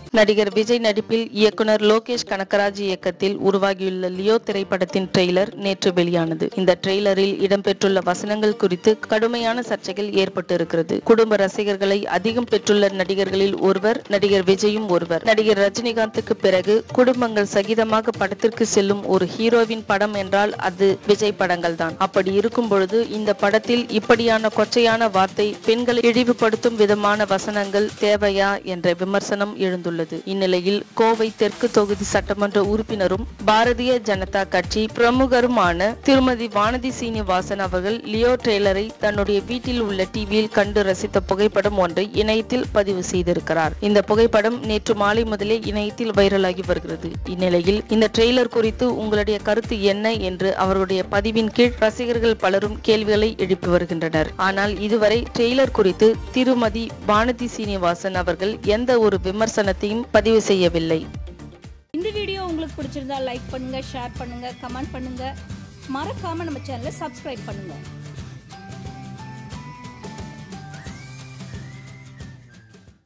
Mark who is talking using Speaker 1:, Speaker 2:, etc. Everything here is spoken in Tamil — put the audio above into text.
Speaker 1: நடிகர் விஜய் நடிப்பில் இயக்குனர் லோகேஷ் கனகராஜ் இயக்கத்தில் உருவாகியுள்ள லியோ திரைப்படத்தின் ட்ரெய்லர் நேற்று வெளியானது இந்த ட்ரெய்லரில் இடம்பெற்றுள்ள வசனங்கள் குறித்து கடுமையான சர்ச்சைகள் ஏற்பட்டு இருக்கிறது குடும்ப ரசிகர்களை அதிகம் பெற்றுள்ள நடிகர்களில் ஒருவர் நடிகர் விஜயும் ஒருவர் நடிகர் ரஜினிகாந்துக்கு பிறகு குடும்பங்கள் சகிதமாக படத்திற்கு செல்லும் ஒரு ஹீரோவின் படம் என்றால் அது விஜய் படங்கள் தான் அப்படி இருக்கும் பொழுது இந்த படத்தில் இப்படியான கொச்சையான வார்த்தை பெண்களை இழிவுபடுத்தும் விதமான வசனங்கள் தேவையா என்ற விமர்சனம் எழுந்துள்ளது இந்நிலையில் கோவை தெற்கு தொகுதி சட்டமன்ற உறுப்பினரும் பாரதிய ஜனதா கட்சி பிரமுகருமான திருமதி வானதி சீனிவாசன் அவர்கள் லியோ ட்ரெய்லரை தன்னுடைய வீட்டில் உள்ள டிவியில் கண்டு ரசித்த புகைப்படம் ஒன்றை இணையத்தில் பதிவு செய்திருக்கிறார் இந்த புகைப்படம் நேற்று மாலை முதலே இணையத்தில் வைரலாகி வருகிறது இந்நிலையில் இந்த ட்ரெய்லர் குறித்து உங்களுடைய கருத்து என்ன என்று அவருடைய பதிவின் கீழ் ரசிகர்கள் பலரும் கேள்விகளை எழுப்பி வருகின்றனர் ஆனால் இதுவரை ட்ரெய்லர் குறித்து திருமதி வானதி சீனிவாசன் அவர்கள் எந்த ஒரு விமர்சனத்தையும் பதிவு செய்யவில்லை
Speaker 2: இந்த வீடியோ உங்களுக்கு பிடிச்சிருந்தா லைக் பண்ணுங்க ஷேர் பண்ணுங்க கமெண்ட் பண்ணுங்க மறக்காம நம்ம சேனலை சப்ஸ்கிரைப் பண்ணுங்க